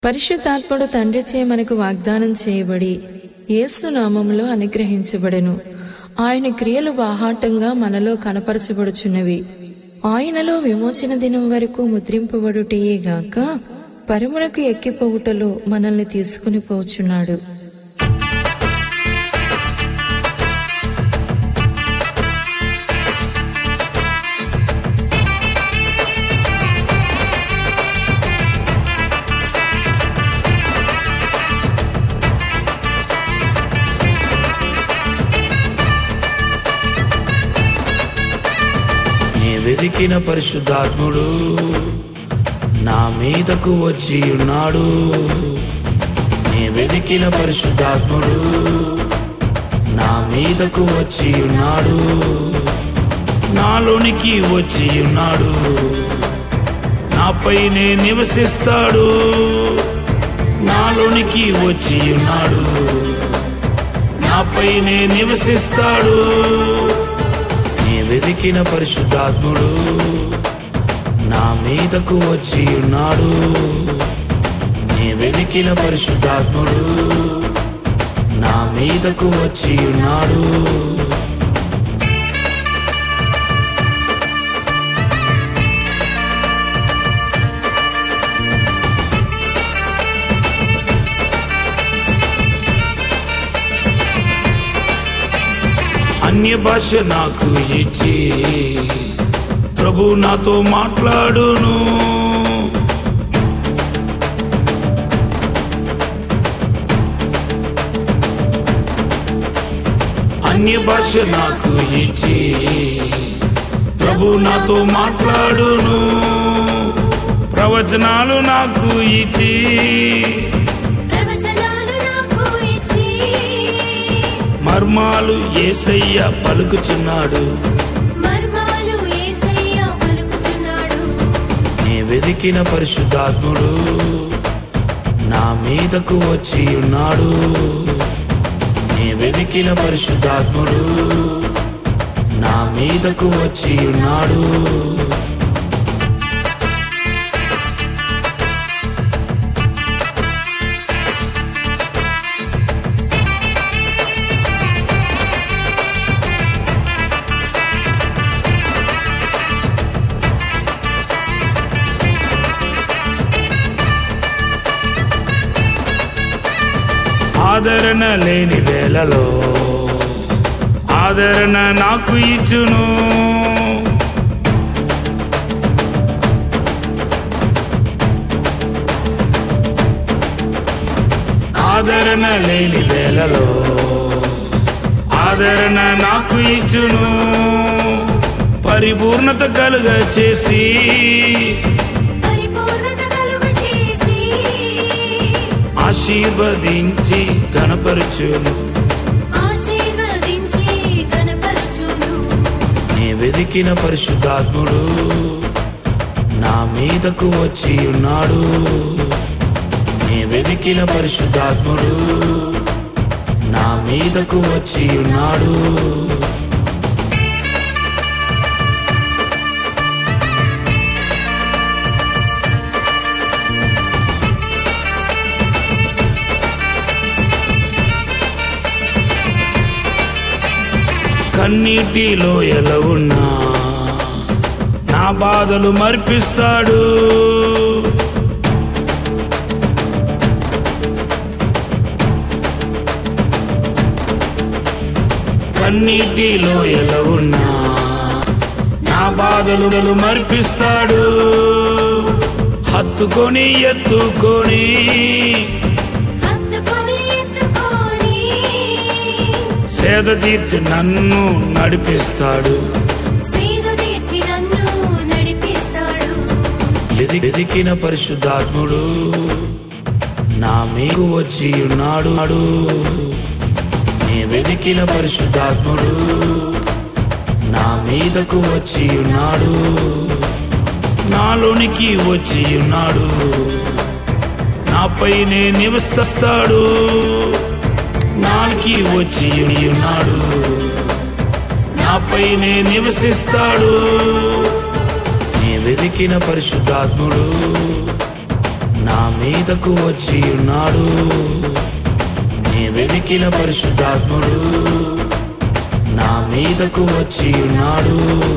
పరిశుద్ధాత్ముడు తండ్రిచే మనకు వాగ్దానం చేయబడి యేసు నామములో అనుగ్రహించబడెను ఆయన క్రియలు బాహాటంగా మనలో కనపరచబడుచున్నవి ఆయనలో విమోచన దినం వరకు ముద్రింపబడుటయే గాక పరమునకు ఎక్కిపోవుటలో మనల్ని తీసుకుని పోచున్నాడు నీ వెదికిన పరిశుద్ధాత్ముడు నా మీదకు వచ్చి ఉన్నాడు నీ వెదికిన పరిశుద్ధాత్ముడు నా మీదకు వచ్చి ఉన్నాడు నాలోనికి వచ్చి ఉన్నాడు నాపైనే నివసిస్తాడు నాలోనికి వచ్చి ఉన్నాడు నాపైనే నివసిస్తాడు నీ వెదికిన పరిశుద్ధాత్ముడు నా మీదకు వచ్చి ఉన్నాడు నీ వెదికిన పరిశుద్ధాత్ముడు నా మీదకు వచ్చి ఉన్నాడు అన్య భాష నాకు ఇచ్చి ప్రభు నాతో మాట్లాడును అన్య భాష నాకు ఇచ్చి ప్రభు నాతో మాట్లాడును ప్రవచనాలు నాకు ఇచ్చి ప్రవచనాలు నాకు ఇచ్చి మర్మాలు ఏసయ్య పలుకుచున్నాడు మర్మాలు యేసయ్య పలుకుచున్నాడు నీ వెదికిన పరిశుద్ధాత్ముడు నా మీదకు వచ్చి ఉన్నాడు నీ వెదికిన పరిశుద్ధాత్ముడు నా మీదకు వచ్చి ఉన్నాడు ఆదరణ లేని వేళలో ఆదరణ నాకు ఇచ్చును ఆదరణ లేని వేళలో ఆదరణ నాకు ఇచ్చును పరిపూర్ణత కలుగ చేసి పరిపూర్ణత కలుగు చేసి ఆశీర్వదించి గణపరచును ఆశీర్వదించి కనపరచును నీ వెదికిన పరిశుద్ధాత్ముడు నా మీదకు వచ్చి ఉన్నాడు నీ వెదికిన పరిశుద్ధాత్ముడు నా మీదకు వచ్చి ఉన్నాడు కన్నీటిలో ఎలా ఉన్నా నా బాధలు మర్పిస్తాడు కన్నీటిలో ఎలా ఉన్నా నా బాధలు మర్పిస్తాడు హత్తుకొని ఎత్తుకొని హత్తుకొని ఎత్తుకొని సేద తీర్చి నన్ను నడిపిస్తాడు సీదు తీర్చి నన్ను నడిపిస్తాడు ఎది- ఎదికిన పరిశుద్ధాత్ముడు నా మీకు వచ్చి ఉన్నాడు నీ వెదికిన పరిశుద్ధాత్ముడు నా మీదకు వచ్చి ఉన్నాడు నాలోనికి వచ్చి ఉన్నాడు నాపైనే నివసిస్తాడు నాకి వచ్చి ఉన్నాడు నాపైనే నివసిస్తాడు నీ వెదికిన పరిశుద్ధాత్ముడు నా మీదకు వచ్చి ఉన్నాడు నే వెతికిన పరిశుద్ధాత్ముడు నా మీదకు వచ్చి ఉన్నాడు